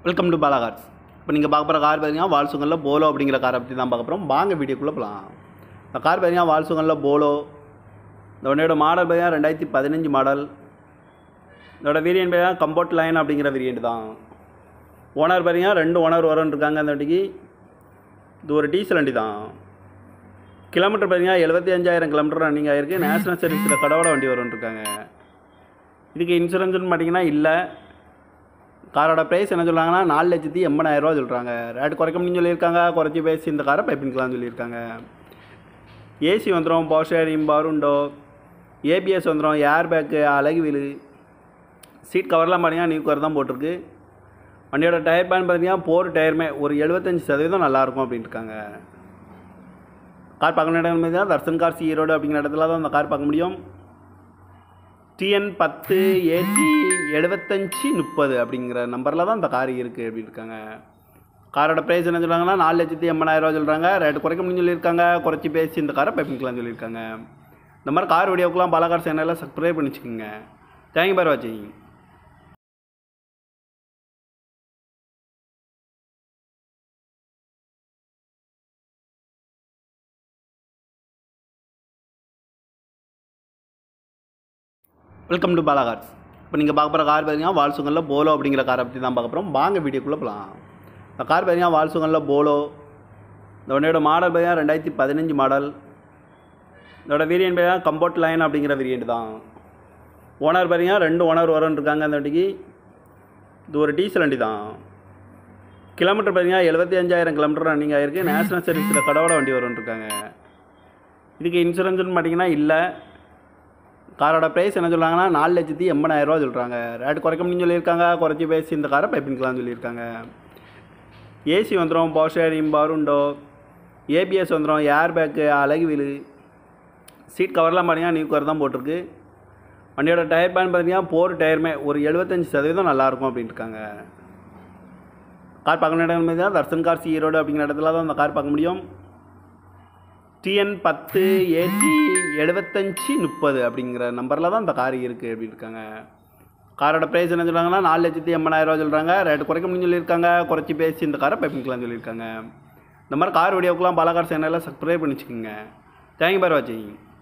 welcome to Bala cars இப்போ நீங்கள் பார்க்க போகிற கார் பார்த்தீங்கன்னா வால்சுங்கலில் போலோ அப்படிங்கிற காரை பற்றி தான் பார்க்க போகிறோம் வாங்க வீடியோக்குள்ளே போகலாம் இந்த கார் பார்த்தீங்கன்னா வால்சுங்கலில் போலோ இந்த வண்டியோட மாடல் பார்த்தீங்கன்னா ரெண்டாயிரத்தி பதினஞ்சு மாடல் இதோட வேரியன்ட் பார்த்தீங்கன்னா கம்போர்ட் லைன் அப்படிங்கிற வேரியன்ட் தான் ஓனர் பார்த்தீங்கன்னா ரெண்டு ஓனர் வரன்னு இருக்காங்க அந்த வண்டிக்கு இது ஒரு டீசல் வண்டி தான் கிலோமீட்டர் பார்த்தீங்கன்னா எழுபத்தி அஞ்சாயிரம் கிலோமீட்டர் ரன்னிங் ஆகிருக்கு நேஷனல் சர்வீஸில் கடவோட வண்டி வரும்னு இருக்காங்க இதுக்கு இன்சூரன்ஸ்னு பார்த்தீங்கன்னா இல்லை காரோட ப்ரைஸ் என்ன சொல்கிறாங்கன்னா நாலு லட்சத்தி எண்பதாயிரரூவா சொல்கிறாங்க ரேட் குறைக்க முடியும்னு சொல்லியிருக்காங்க குறைச்சி பேசி இந்த காரை பைப்பின்கலாம்னு சொல்லியிருக்காங்க ஏசி வந்துடும் பவர் ஷேரிங் பவருண்டோ ஏபிஎஸ் வந்துடும் ஏர் பேக்கு அழகு வீலு சீட் கவர்லாம் பார்த்தீங்கன்னா நியூ கவர் தான் போட்டிருக்கு வண்டியோட டயர் பேன் பார்த்தீங்கன்னா போர் டயருமே ஒரு எழுபத்தஞ்சி சதவீதம் நல்லாயிருக்கும் அப்படின்ட்டு இருக்காங்க கார் பார்க்கணும் இடம் பார்த்தீங்கன்னா தர்சன் கார்ஸ் ஈரோடு அப்படிங்கிற இடத்துல தான் அந்த கார் பார்க்க முடியும் டிஎன் பத்து ஏடி எழுபத்தஞ்சி முப்பது அப்படிங்கிற நம்பரில் தான் இந்த கார் இருக்குது அப்படின்னு இருக்காங்க காரோட ப்ரைஸ் என்ன சொல்கிறாங்கன்னா நாலு லட்சத்தி எண்பதாயிரரூவா சொல்கிறாங்க ரேட் குறைக்க முடியும்னு சொல்லியிருக்காங்க குறைச்சி பேசி இந்த காரை பைப்பிங்கலாம் சொல்லியிருக்காங்க இந்த மாதிரி கார் வீடியோக்கெலாம் பலகார் சேனலில் சப்ஸ்கிரைப் பண்ணி வச்சுக்கோங்க தேங்க்யூ பார் வாட்சிங் வெல்கம் டு பாலா கார்ஸ் இப்போ நீங்கள் பார்க்க போகிற கார் பார்த்தீங்கன்னா வால்சுங்கலில் போலோ அப்படிங்கிற காரை பற்றி தான் பார்க்க போகிறோம் வாங்க வீடியோக்குள்ளே போகலாம் இந்த கார் பார்த்தீங்கன்னா வால்சுங்கலில் போலோ இந்த வண்டியோட மாடல் பார்த்தீங்கன்னா ரெண்டாயிரத்தி பதினஞ்சு மாடல் இதோட வேரியன்ட் பார்த்தீங்கன்னா கம்போர்ட் லைன் அப்படிங்கிற வேரியன்ட் தான் ஓனர் பார்த்தீங்கன்னா ரெண்டு ஓனர் வரன்னு இருக்காங்க அந்த வண்டிக்கு இது ஒரு டீசல் வண்டி தான் கிலோமீட்டர் பார்த்தீங்கன்னா எழுபத்தி அஞ்சாயிரம் கிலோமீட்டர் ரன்னிங் ஆகிருக்கு நேஷனல் சர்வீஸில் கடவோட வண்டி வரும்னு இருக்காங்க இதுக்கு இன்சூரன்ஸ்னு பார்த்தீங்கன்னா இல்லை காரோட ப்ரைஸ் என்ன சொல்கிறாங்கன்னா நாலு லட்சத்தி எண்பதாயிரரூவா சொல்கிறாங்க ரேட் குறைக்க முடியும்னு சொல்லியிருக்காங்க குறைச்சி பேசி இந்த காரை பைப்பின்கலாம்னு சொல்லியிருக்காங்க ஏசி வந்துடும் பவர் ஷேரிங் பவருண்டோ ஏபிஎஸ் வந்துடும் ஏர் பேக்கு அழகு வீலு சீட் கவர்லாம் பார்த்தீங்கன்னா நியூ கவர் தான் போட்டிருக்கு வண்டியோட டயர் பேன் பார்த்தீங்கன்னா போர் டயருமே ஒரு எழுபத்தஞ்சி சதவீதம் நல்லாயிருக்கும் அப்படின்ட்டு இருக்காங்க கார் பார்க்கணும் இடம் பார்த்தீங்கன்னா தர்சன் கார்ஸ் ஈரோடு அப்படிங்கிற இடத்துல தான் அந்த கார் பார்க்க முடியும் டிஎன் பத்து ஏடி எழுபத்தஞ்சி முப்பது அப்படிங்கிற நம்பரில் தான் இந்த கார் இருக்குது அப்படின்னு இருக்காங்க காரோட ப்ரைஸ் என்ன சொல்கிறாங்கன்னா நாலு லட்சத்தி எண்பதாயிரரூவா சொல்கிறாங்க ரேட் குறைக்க முடியும்னு சொல்லியிருக்காங்க குறைச்சி பேசி இந்த காரை பைப்பிங்கலாம் சொல்லியிருக்காங்க இந்த மாதிரி கார் வீடியோக்கெலாம் பல கார் சேனலில் சப்ஸ்கிரைப் பண்ணி வச்சுக்கோங்க தேங்க்யூ பார் வாட்சிங்